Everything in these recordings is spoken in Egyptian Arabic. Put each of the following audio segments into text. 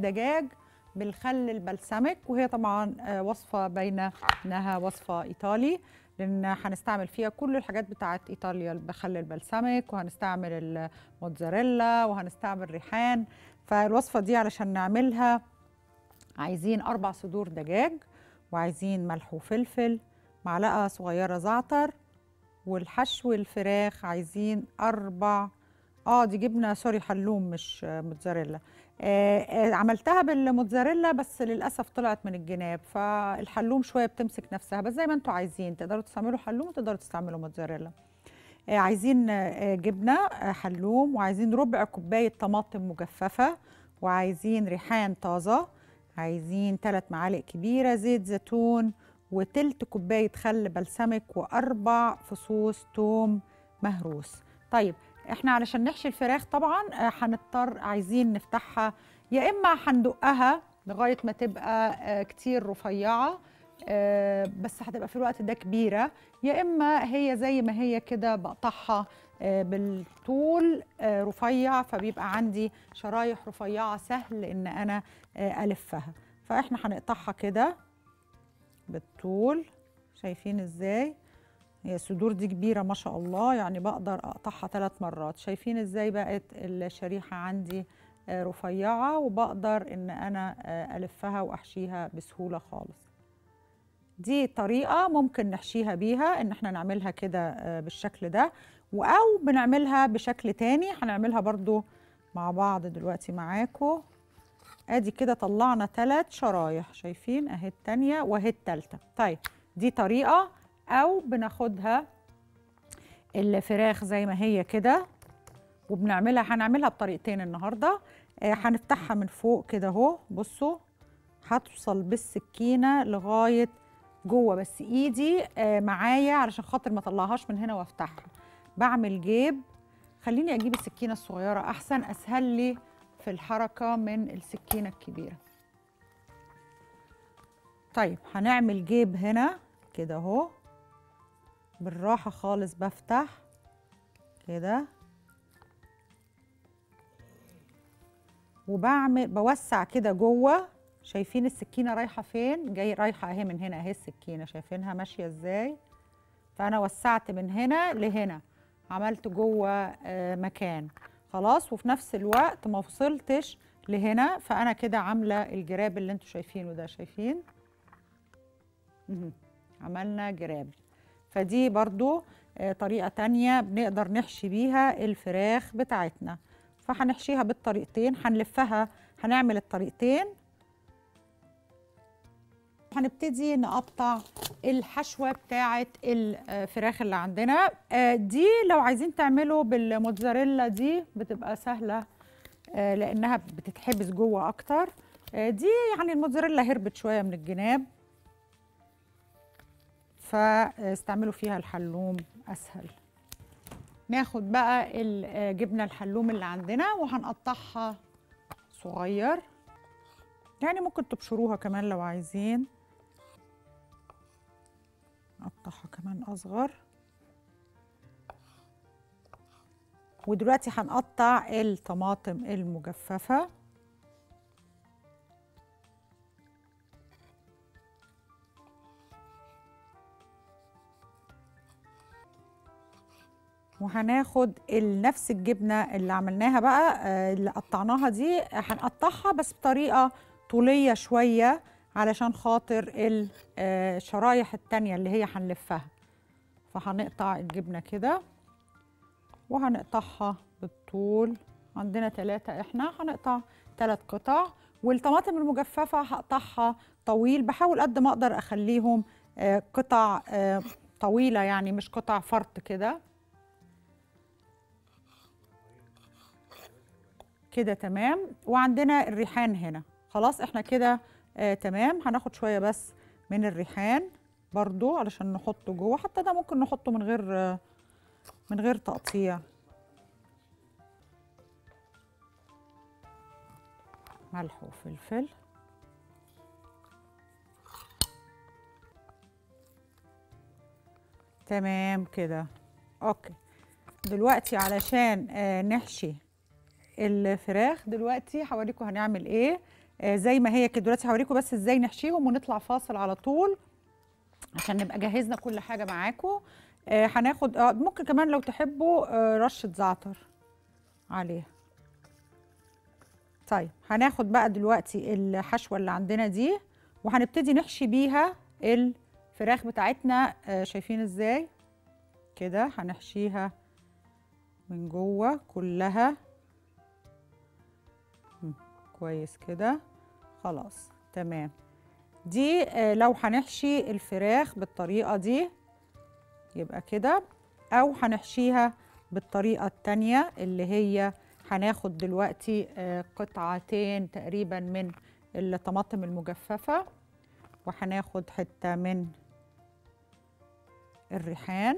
دجاج بالخل البلسمك وهي طبعا آه، وصفه باينه انها وصفه ايطالي لان هنستعمل فيها كل الحاجات بتاعت ايطاليا بخل البلسمك وهنستعمل الموتزاريلا وهنستعمل ريحان فالوصفه دي علشان نعملها عايزين اربع صدور دجاج وعايزين ملح وفلفل معلقه صغيره زعتر والحشو الفراخ عايزين اربع اه دي جبنه سوري حلوم مش آه، موتزاريلا آه آه عملتها بالموتزاريلا بس للاسف طلعت من الجناب فالحلوم شويه بتمسك نفسها بس زي ما انتوا عايزين تقدروا تستعملوا حلوم وتقدروا تستعملوا موتزاريلا آه عايزين آه جبنه آه حلوم وعايزين ربع كوبايه طماطم مجففه وعايزين ريحان طازه عايزين ثلاث معالق كبيره زيت زيتون وتلت كوبايه خل بلسمك واربع فصوص توم مهروس طيب احنا علشان نحشي الفراخ طبعا آه، هنضطر عايزين نفتحها يا اما هندقها لغايه ما تبقى آه، كتير رفيعه آه، بس هتبقى في الوقت ده كبيره يا اما هي زي ما هي كده بقطعها آه، بالطول آه، رفيع فبيبقى عندي شرايح رفيعه سهل ان انا آه، الفها فاحنا هنقطعها كده بالطول شايفين ازاي هي الصدور دي كبيرة ما شاء الله يعني بقدر أقطعها ثلاث مرات شايفين ازاي بقت الشريحة عندي آه، رفيعة وبقدر إن أنا آه، ألفها وأحشيها بسهولة خالص دي طريقة ممكن نحشيها بيها إن احنا نعملها كده آه، بالشكل ده أو بنعملها بشكل تاني هنعملها برضو مع بعض دلوقتي معاكم ادي كده طلعنا ثلاث شرايح شايفين اهي التانية واهي التالتة طيب دي طريقة او بناخدها الفراخ زي ما هي كده وبنعملها هنعملها بطريقتين النهارده آه، هنفتحها من فوق كده اهو بصوا هتوصل بالسكينه لغايه جوه بس ايدي آه، معايا علشان خاطر ما اطلعهاش من هنا وافتحها بعمل جيب خليني اجيب السكينه الصغيره احسن اسهل لي في الحركه من السكينه الكبيره طيب هنعمل جيب هنا كده اهو بالراحه خالص بفتح كده وبعمل بوسع كده جوه شايفين السكينه رايحه فين جاي رايحه اهي من هنا اهي السكينه شايفينها ماشيه ازاي فانا وسعت من هنا لهنا عملت جوه آه، مكان خلاص وفي نفس الوقت ما وصلتش لهنا فانا كده عامله الجراب اللي انتوا شايفينه ده شايفين مهم. عملنا جراب فدي برضو آه، طريقة تانية بنقدر نحشي بيها الفراخ بتاعتنا فهنحشيها بالطريقتين هنلفها هنعمل الطريقتين هنبتدي نقطع الحشوة بتاعة الفراخ اللي عندنا آه، دي لو عايزين تعملوا بالموتزاريلا دي بتبقى سهلة آه، لأنها بتتحبس جوه أكتر آه، دي يعني الموتزاريلا هربت شوية من الجناب فاستعملوا فيها الحلوم اسهل ناخد بقى الجبنه الحلوم اللي عندنا وهنقطعها صغير يعني ممكن تبشروها كمان لو عايزين نقطعها كمان اصغر ودلوقتي هنقطع الطماطم المجففه وهناخد ال- نفس الجبنه اللي عملناها بقى آه، اللي قطعناها دي هنقطعها بس بطريقه طوليه شويه علشان خاطر الشرايح التانية اللي هي هنلفها فهنقطع الجبنه كده وهنقطعها بالطول عندنا ثلاثة احنا هنقطع ثلاث قطع والطماطم المجففة هقطعها طويل بحاول قد ما اقدر اخليهم آه، قطع آه، طويلة يعني مش قطع فرط كده كده تمام وعندنا الريحان هنا خلاص احنا كده آه تمام هناخد شويه بس من الريحان برضو علشان نحطه جوه حتى ده ممكن نحطه من غير آه من غير تقطيع ملح وفلفل تمام كده اوكي دلوقتي علشان آه نحشي الفراخ دلوقتي هوريكم هنعمل ايه آه، زي ما هي كده دلوقتي هوريكم بس ازاي نحشيهم ونطلع فاصل على طول عشان نبقى جهزنا كل حاجه معاكم آه، هناخد آه، ممكن كمان لو تحبوا آه، رشه زعتر عليها طيب هناخد بقى دلوقتي الحشوه اللي عندنا دي وهنبتدي نحشي بيها الفراخ بتاعتنا آه، شايفين ازاي كده هنحشيها من جوه كلها مم، كويس كده خلاص تمام دي آه، لو هنحشي الفراخ بالطريقه دي يبقى كده او هنحشيها بالطريقه التانية اللي هي هناخد دلوقتي آه، قطعتين تقريبا من الطماطم المجففه وهناخد حته من الريحان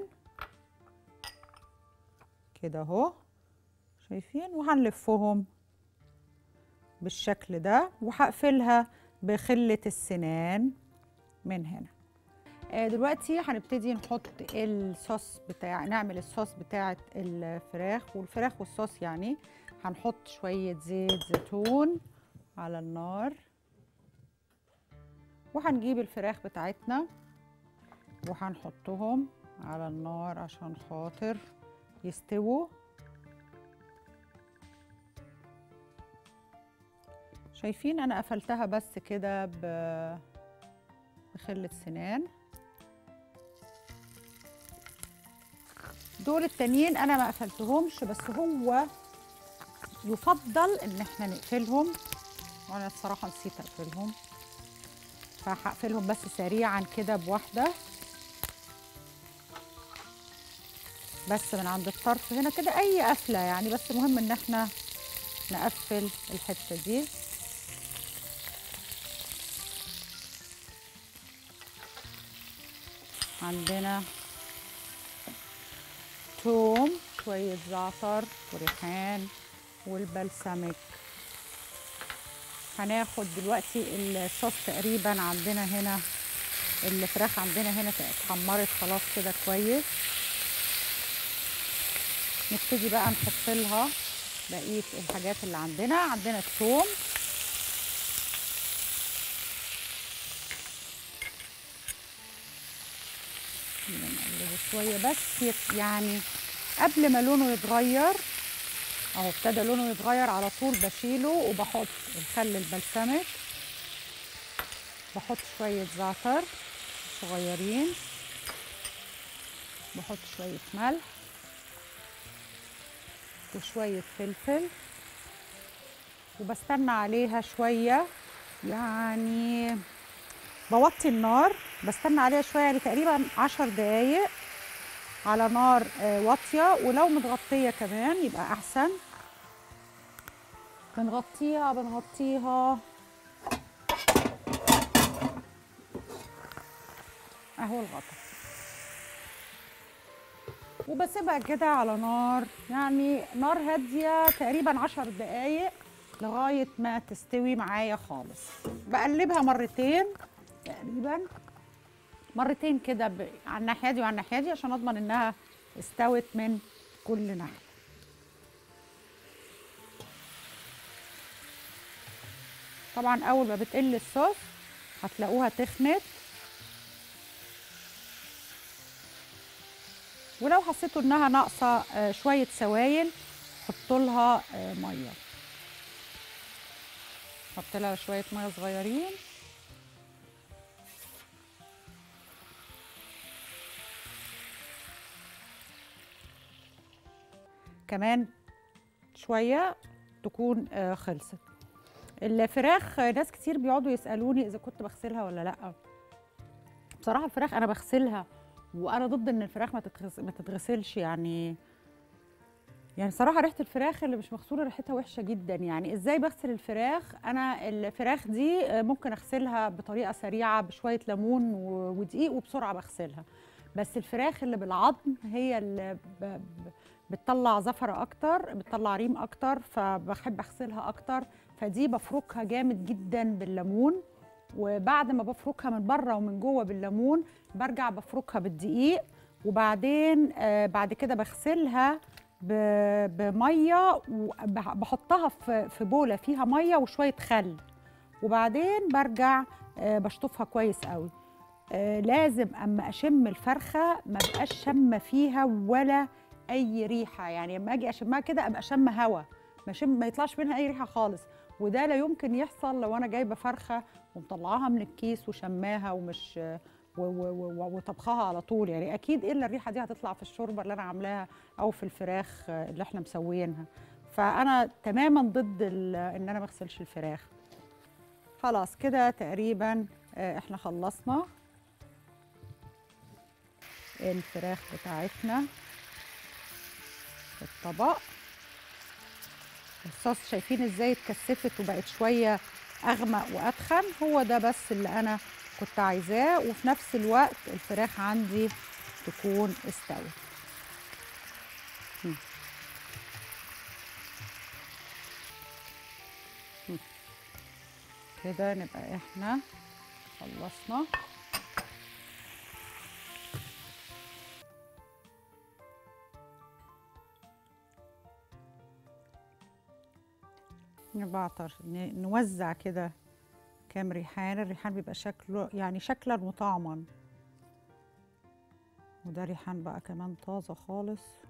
كده اهو شايفين وهنلفهم بالشكل ده وهقفلها بخلة السنان من هنا آه، دلوقتي هنبتدي نحط الصوص بتاع نعمل الصوص بتاعة الفراخ والفراخ والصوص يعني هنحط شوية زيت زيتون على النار وهنجيب الفراخ بتاعتنا وهنحطهم على النار عشان خاطر يستووا شايفين انا قفلتها بس كده ب- بخلة سنان دول التانيين انا ما قفلتهمش بس هو يفضل ان احنا نقفلهم وانا الصراحه نسيت اقفلهم فهقفلهم بس سريعا كده بواحده بس من عند الطرف هنا كده اي قفله يعني بس مهم ان احنا نقفل الحته دي عندنا توم شوية زعتر وريحان والبلسمك هناخد دلوقتي الصوص تقريبا عندنا هنا الفراخ عندنا هنا اتحمرت خلاص كده كويس نبتدي بقى نحط لها بقيه الحاجات اللي عندنا عندنا الثوم نقلبه شويه بس يت- يعني قبل ما لونه يتغير اهو ابتدى لونه يتغير على طول بشيله وبحط الخل البلسمك بحط شويه زعتر صغيرين بحط شويه ملح وشويه فلفل وبستنى عليها شويه يعني بوطي النار بستنى عليها شويه يعني تقريبا عشر دقايق على نار آه، واطيه ولو متغطيه كمان يبقى احسن بنغطيها بنغطيها اهو الغطا وبسيبها كده على نار يعني نار هاديه تقريبا عشر دقايق لغايه ما تستوي معايا خالص بقلبها مرتين تقريبا مرتين كده ب... على الناحيه دي وعلى الناحيه دي عشان اضمن انها استوت من كل ناحيه طبعا اول ما بتقل الصوص هتلاقوها تخنت ولو حسيتوا انها ناقصه آه، شويه سوائل حطوا لها آه، ميه حط لها شويه ميه صغيرين كمان شويه تكون آه، خلصت الفراخ آه، ناس كتير بيقعدوا يسالوني اذا كنت بغسلها ولا لا بصراحه الفراخ انا بغسلها وانا ضد ان الفراخ ما تتغس... ما تتغسلش يعني يعني صراحه ريحه الفراخ اللي مش مغسوله ريحتها وحشه جدا يعني ازاي بغسل الفراخ انا الفراخ دي آه، ممكن اغسلها بطريقه سريعه بشويه ليمون و- ودقيق وبسرعه بغسلها بس الفراخ اللي بالعظم هي اللي ب... ب... بتطلع زفرة اكتر بتطلع ريم اكتر فبحب اغسلها اكتر فدي بفركها جامد جدا بالليمون وبعد ما بفركها من بره ومن جوه بالليمون برجع بفركها بالدقيق وبعدين آه بعد كده بغسلها ب- بميه وبحطها في في بوله فيها ميه وشويه خل وبعدين برجع آه، بشطفها كويس قوي آه، لازم اما اشم الفرخه ما بقاش شامه فيها ولا اي ريحه يعني اما اجي اشمها كده ابقى شامه هوا ما شم ما يطلعش منها اي ريحه خالص وده لا يمكن يحصل لو انا جايبه فرخه ومطلعاها من الكيس وشماها ومش و- و- و- وطبخها على طول يعني اكيد الا الريحه دي هتطلع في الشوربه اللي انا عاملاها او في الفراخ آه، اللي احنا مسويينها فانا تماما ضد ال- ان انا ما اغسلش الفراخ خلاص كده تقريبا آه، احنا خلصنا الفراخ بتاعتنا في الطبق الصوص شايفين ازاي اتكثفت وبقت شويه اغمق واتخن هو ده بس اللي انا كنت عايزاه وفي نفس الوقت الفراخ عندي تكون استوت مم. مم. كده نبقى احنا خلصنا نبعتر ن- نوزع كده كام ريحان الريحان بيبقى شكله يعني شكلا وطعما وده ريحان بقى كمان طازة خالص